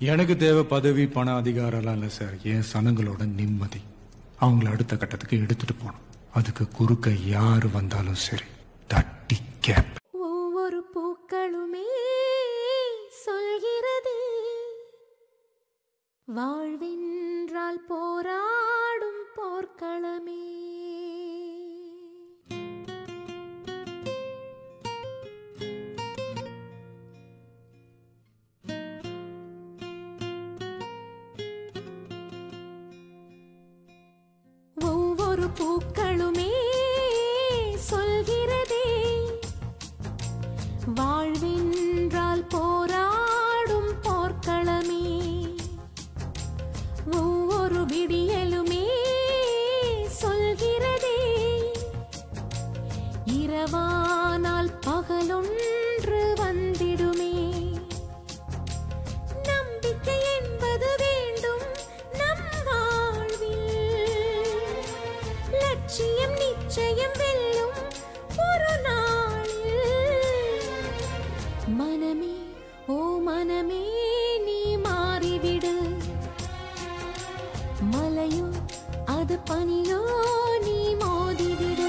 எனக்கு தேவை பதவி பண அதிகாரம்லாம் இல்லை சார் என் சனங்களோட நிம்மதி அவங்கள அடுத்த கட்டத்துக்கு எடுத்துட்டு போகணும் அதுக்கு குறுக்க யாரு வந்தாலும் சரி தட்டி கேப் ஒவ்வொரு பூக்களுமே சொல்கிறது வாழ்வென்றால் போராடும் போர்க்களமே ஒவ்வொரு பூக்களுமே சொல்கிறதே வாழ்வென்றால் போராடும் போர்க்களமே ஒவ்வொரு விடியலுமே சொல்கிறதே இரவானால் பகலொன்று வந்திடுமே நம்பிக்கை என்பது வேண்டும் நம் வாழ்வில் லட்சியம் நிச்சயம் வெல்லும் ஒரு நாளில் மனமே ஓ மனமே நீ மாறிவிடு மலையோ அது பனியோ நீ மோதிவிடு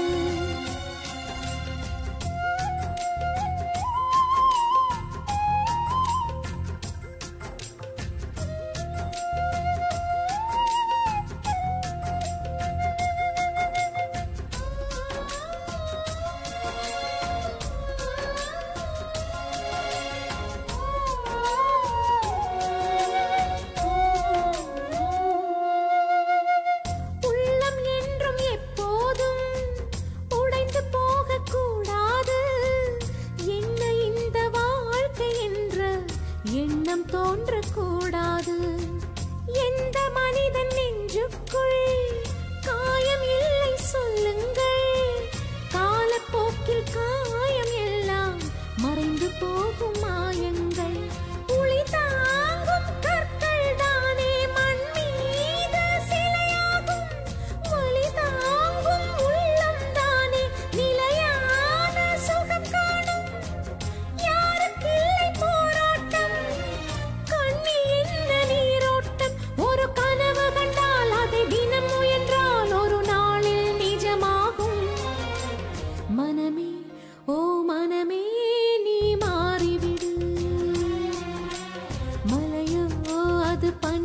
உள்ளம் என்றும் எப்போதும் உடைந்து போகக்கூடாது என்ன இந்த வாழ்க்கை என்ற எண்ணம் தோன்றக்கூடாது எந்த மனிதன் நெஞ்சுக்குள் காயம் இல்லை சொல்லுங்கள் காலப்போக்கில் காயம் எல்லாம் மறைந்து போகும் மாயங்கள் உளி தாங்கும் கற்கள் தானே மண் மீது சிலையாகும் வலி தாங்கும் உள்ளம் தானே நிலையான சுகம் காணும் யாருக்கில்லை போராட்டம் கண்ணில் என்ன நீரோட்டம் ஒரு கனவு கண்டால் அதை தினம் முயன்றால் ஒரு நாளில் நிஜமாகும் மனமே ஓ மனமே நீ மாறிவிடு மலையோ அது பனி